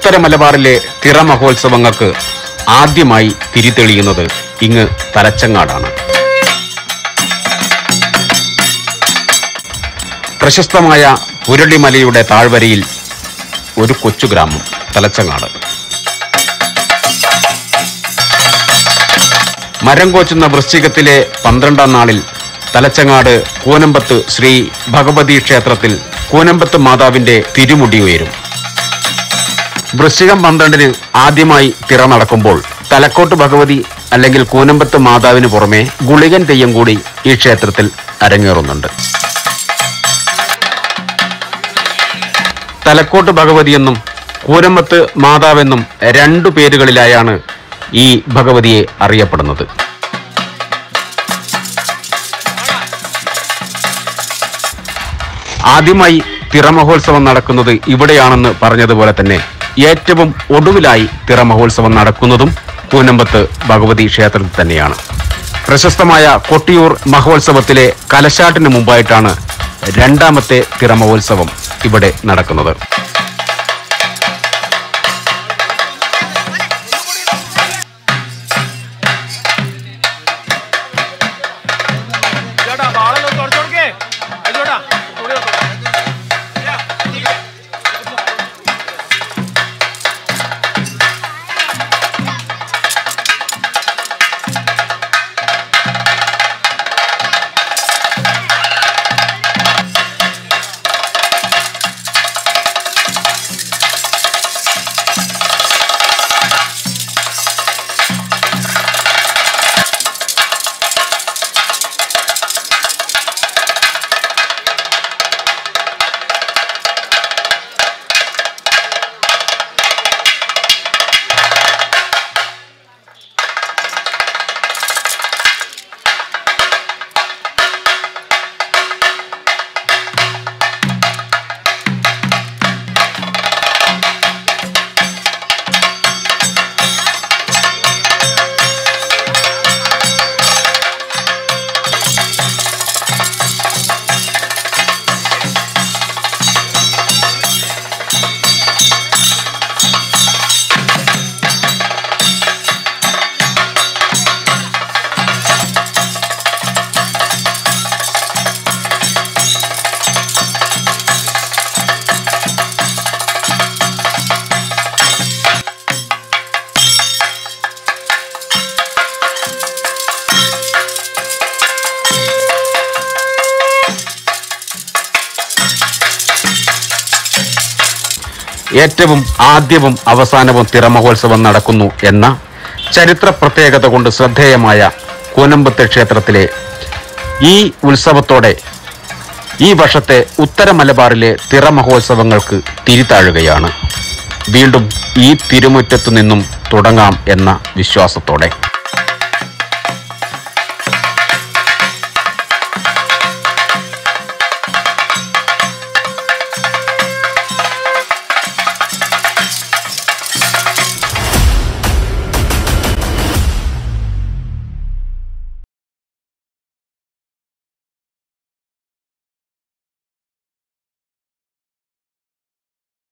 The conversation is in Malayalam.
ഉത്തര മലബാറിലെ തിറ മഹോത്സവങ്ങൾക്ക് ആദ്യമായി തിരിതെളിയുന്നത് ഇങ്ങ് തലച്ചങ്ങാടാണ് പ്രശസ്തമായ പുരളിമലയുടെ താഴ്വരയിൽ ഒരു കൊച്ചു ഗ്രാമം തലച്ചങ്ങാട് മരം കോച്ചുന്ന വൃശ്ചികത്തിലെ പന്ത്രണ്ടാം നാളിൽ തലച്ചങ്ങാട് കൂനമ്പത്ത് ശ്രീ ഭഗവതി ക്ഷേത്രത്തിൽ കൂനമ്പത്ത് മാതാവിന്റെ തിരുമുടി ഉയരും വൃശ്ചികം പന്ത്രണ്ടിന് ആദ്യമായി തിറ നടക്കുമ്പോൾ തലക്കോട്ട് ഭഗവതി അല്ലെങ്കിൽ കൂനമ്പത്ത് മാതാവിന് പുറമെ ഗുളികൻ തെയ്യം കൂടി ഈ ക്ഷേത്രത്തിൽ അരങ്ങേറുന്നുണ്ട് തലക്കോട്ട് ഭഗവതിയെന്നും കൂനമ്പത്ത് മാതാവെന്നും രണ്ടു പേരുകളിലായാണ് ഈ ഭഗവതിയെ അറിയപ്പെടുന്നത് ആദ്യമായി തിറ മഹോത്സവം നടക്കുന്നത് ഇവിടെയാണെന്ന് പറഞ്ഞതുപോലെ തന്നെ ഏറ്റവും ഒടുവിലായി തിറ മഹോത്സവം നടക്കുന്നതും കൂനമ്പത്ത് ഭഗവതി ക്ഷേത്രത്തിൽ തന്നെയാണ് പ്രശസ്തമായ കൊട്ടിയൂർ മഹോത്സവത്തിലെ കലശാട്ടിന് മുമ്പായിട്ടാണ് രണ്ടാമത്തെ തിറ മഹോത്സവം ഇവിടെ നടക്കുന്നത് ചേട്ടാ ബാളെല്ലാം തുടച്ചു കൊടുക്കേ അയച്ചോട്ടാ തുണി കൊടുത്തോ. ഏറ്റവും ആദ്യവും അവസാനവും തിറമഹോത്സവം നടക്കുന്നു എന്ന ചരിത്ര പ്രത്യേകത കൊണ്ട് ശ്രദ്ധേയമായ കൂനമ്പത്ത് ക്ഷേത്രത്തിലെ ഈ ഉത്സവത്തോടെ ഈ വർഷത്തെ ഉത്തര മലബാറിലെ തിറ മഹോത്സവങ്ങൾക്ക് തിരിതാഴുകയാണ് വീണ്ടും ഈ തിരുമുറ്റത്തു നിന്നും തുടങ്ങാം എന്ന വിശ്വാസത്തോടെ